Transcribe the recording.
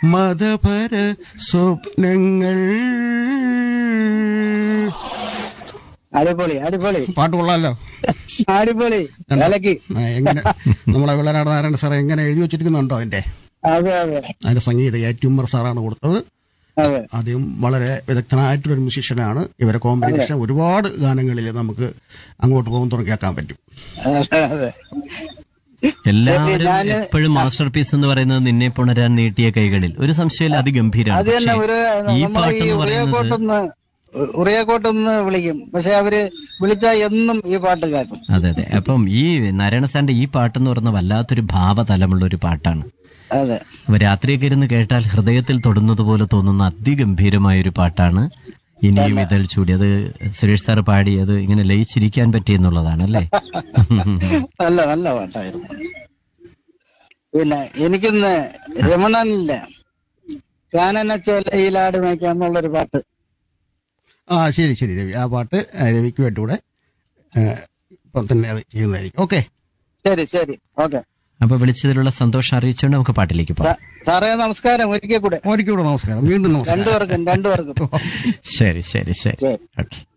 മതപര സ്വപ്നങ്ങൾ അടിപൊളി അടിപൊളി പാട്ട് കൊള്ളാലോ അടിപൊളി വിലക്ക് ആ, എങ്ങനെ നമ്മളെ വെള്ളനാട് നാരായണ സാറേ എങ്ങനെ എഴുതി വെച്ചിരിക്കുന്നുണ്ടോ അതിന്റെ അതെ അതെ അതിന്റെ സംഗീത എ ട്യൂമർ സാറാണ് കൊടുത്തത് അതെ അദ്ദേഹം വളരെ വിദഗ്ധനായിട്ടുള്ളൊരു മ്യൂസീഷ്യനാണ് ഇവരെ കോമ്പിനേഷൻ ഒരുപാട് ഗാനങ്ങളിൽ നമുക്ക് അങ്ങോട്ട് പോകുമ്പോൾ കേൾക്കാൻ പറ്റും അതെ അതെ എല്ലാവരും ഞാന് എപ്പോഴും മാസ്റ്റർ പീസ് എന്ന് പറയുന്നത് നിന്നെ പുണരാൻ നീട്ടിയ കൈകളിൽ ഒരു സംശയമില്ല അത് അതിഗംഭീരമാണ് തന്നെ ഒരു പക്ഷേ ഈ നമ്മൾ പാട്ട് ഈ എന്ന് പറയുന്നത് ഉറിയക്കോട്ടെന്ന് ഉറിയക്കോട്ടെന്ന് വിളിക്കും പക്ഷെ അവര് വിളിച്ചാൽ എന്നും ഈ പാട്ട് കേൾക്കും അതെ അതെ അപ്പം ഈ നാരായണ സാറിന്റെ ഈ പാട്ടെന്ന് പറയുന്ന വല്ലാത്തൊരു ഭാവതലമുള്ള ഒരു പാട്ടാണ് അതെ അപ്പൊ രാത്രിയൊക്കെ ഇരുന്ന് കേട്ടാൽ ഹൃദയത്തിൽ തൊടുന്നത് പോലെ തോന്നുന്ന അതിഗംഭീരമായ ഒരു പാട്ടാണ് ഇനിയും ഇതൾ ചൂടി അത് സുരേഷ് സാർ പാടി അത് ഇങ്ങനെ ലയിച്ചിരിക്കാൻ പറ്റിയെന്നുള്ളതാണ് അല്ലേ നല്ല നല്ല പാട്ടായിരുന്നു പിന്നെ എനിക്കിന്ന് രമണനില്ല കാനന ചോലയിലാട് മേയ്ക്കാം എന്നുള്ളൊരു പാട്ട് ആ ശരി ശരി രവി ആ പാട്ട് ആ, രവിക്ക് വേണ്ടിയൂടെ ഇപ്പം തന്നെ അത് ചെയ്യുന്നതായിരിക്കും ഓക്കെ ശരി ശരി ഓക്കെ അപ്പൊ വിളിച്ചതിലുള്ള സന്തോഷം അറിയിച്ചുകൊണ്ട് നമുക്ക് പാട്ടിലേക്ക് പോകാം സാറേ നമസ്കാരം ഒരിക്കൽ കൂടെ ഒരിക്കലൂടെ നമസ്കാരം വീണ്ടും നമസ്കാരം രണ്ടുപേർക്കും രണ്ടുപേർക്കും ശരി ശരി ശരി ശരി ഓക്കെ